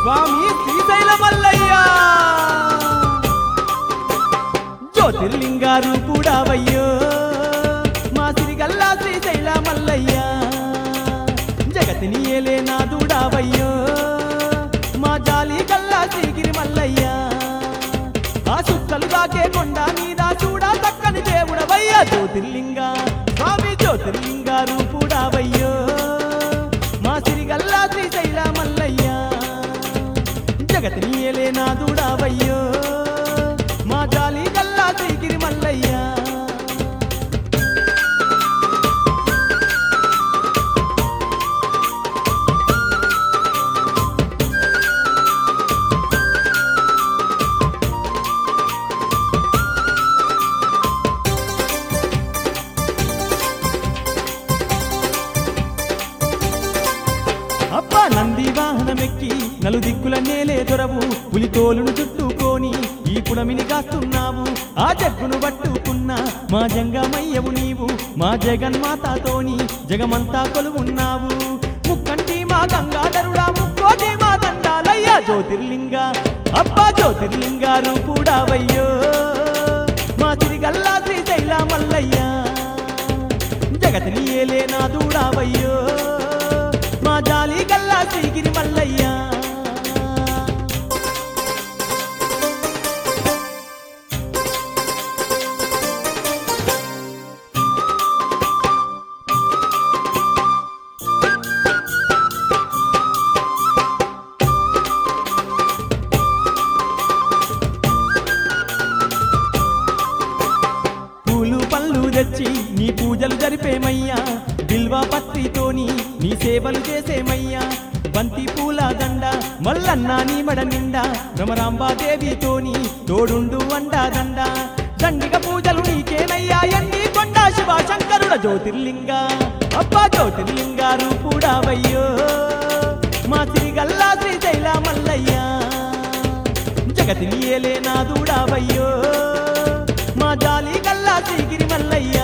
స్వామి శ్రీశైల మల్లయ్య జ్యోతిర్లింగారు కూడా వయ్యో మా సిరిగల్లా శ్రీశైల మల్లయ్య జగతిని ఏలే నా దూడావయ్యో మా జాలి గల్లా శ్రీగిరి మల్లయ్య ఆ సుక్కలు దాకే కొండ మీద చూడా చక్కని దేవుడవయ్యా జ్యోతిర్లింగ స్వామి జ్యోతిర్లింగ రూపుడావయ్యో మా సిరిగల్లా శ్రీశైల మల్లయ్య జగతిని ఏలే నా దూడావయ్యో మా జాలి గల్లా శ్రీగిరి మల్లయ్య అబ్బా నంది వాహనమెక్కి నలు దిక్కుల నేలే దొరవు పులితోలును చుట్టుకొని ఈ పుడమిని కాస్తున్నావు ఆ జగ్గును పట్టుకున్న మా జంగమయ్యవు నీవు మా జగన్మాతతోని జగమంతా కొలువున్నావు ముక్కంటి మా గంగాధరుడా ముక్కోటి మా దండాలయ్యా జ్యోతిర్లింగ అబ్బా జ్యోతిర్లింగారు కూడా వయ్యో మా తిరిగల్లా శ్రీశైల మల్లయ్య జగతిని ఏలే నా దూడావయ్యో మా జాలి గల్లా శ్రీగిరి మల్లయ్య పూలు పళ్ళు తెచ్చి నీ పూజలు జరిపేమయ్యా బిల్వా పత్రితోని నీ సేవలు చేసేమయ్యా బంతి పూల దండ మల్లన్న నీ మడ నిండా భ్రమరాంబాదేవితోని తోడుండు అండా దండ దండిగ పూజలు నీకేనయ్యా ఎండి కొండ శివ శంకరుడ జ్యోతిర్లింగ అబ్బా జ్యోతిర్లింగ రూపుడావయ్యో మా తిరిగల్లా శ్రీశైల మల్లయ్య జగతిని ఏలే నా దూడావయ్యో మా జాలి గల్లా శ్రీగిరి మల్లయ్య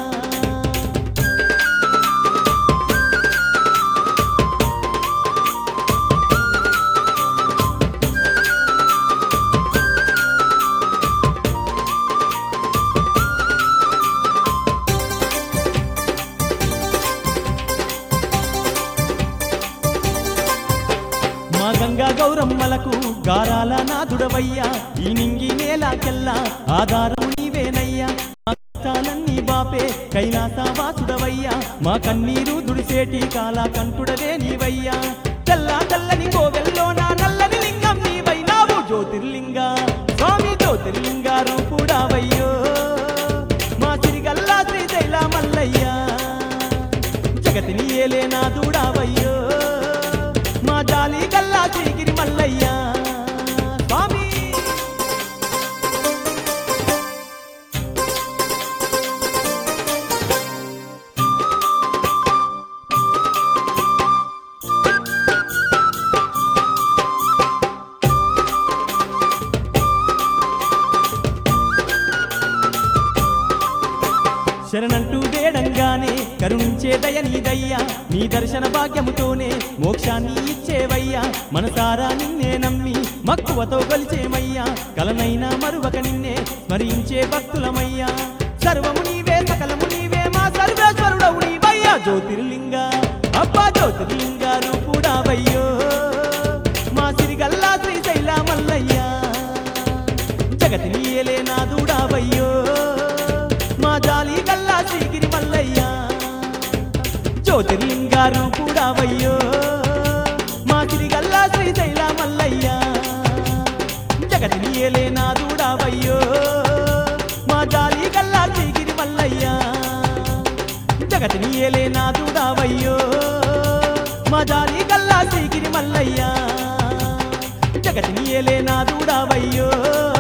మా గంగా గౌరమ్మలకు గారాల నాదుడవయ్యా ఈ నింగి నేలాకెల్లా ఆధారం నీవేనయ్యా మా కష్టాలన్నీ బాపే కైలాసవాసుడవయ్యా మా కన్నీరు దుడిసేటి కాలా కంటుడవే నీవయ్యా తెల్ల తెల్లని కోవెల్లో నా నల్లని లింగం నీవైనావు జ్యోతిర్లింగ స్వామి జ్యోతిర్లింగ రూపుడావయ్యో మా సిరిగల్లా శ్రీశైల మల్లయ్య జగతిని ఏలే నా దూడావయ్యో మా జాలి గల్లా శ్రీగిరి మల్లయ్య స్వామి శరణంటూ వేడంగానే కరుణించే దయ నీదయ్యా నీ దర్శన భాగ్యముతోనే మోక్షాన్ని ఇచ్చేవయ్యా మనసారా నిన్నే నమ్మి మక్కువతో కొలిచేమయ్యా కలనైనా మరువక నిన్నే స్మరించే భక్తులమయ్యా సర్వము నీవే సకలము నీవే మా సర్వేశ్వరుడవు నీవయ్యా జ్యోతిర్లింగ అబ్బా జ్యోతిర్లింగ రూపుడావయ్యో మా సిరిగల్లా శ్రీశైల మల్లయ్య జగతిని ఏలే నా దూడావయ్యో మా జాలి గల్లా శ్రీగిరి మల్లయ్య జ్యోతిర్లింగారు కూడా వయ్యో మా తిరిగల్లా శ్రీశైల మల్లయ్య జగతిని ఏలే నా దూడావయ్యో మా జాలి గల్లా శ్రీగిరి మల్లయ్య జగతిని ఏలే నా దూడావయ్యో మా జాలి గల్లా శ్రీగిరి మల్లయ్య జగతిని ఏలే నా దూడావయ్యో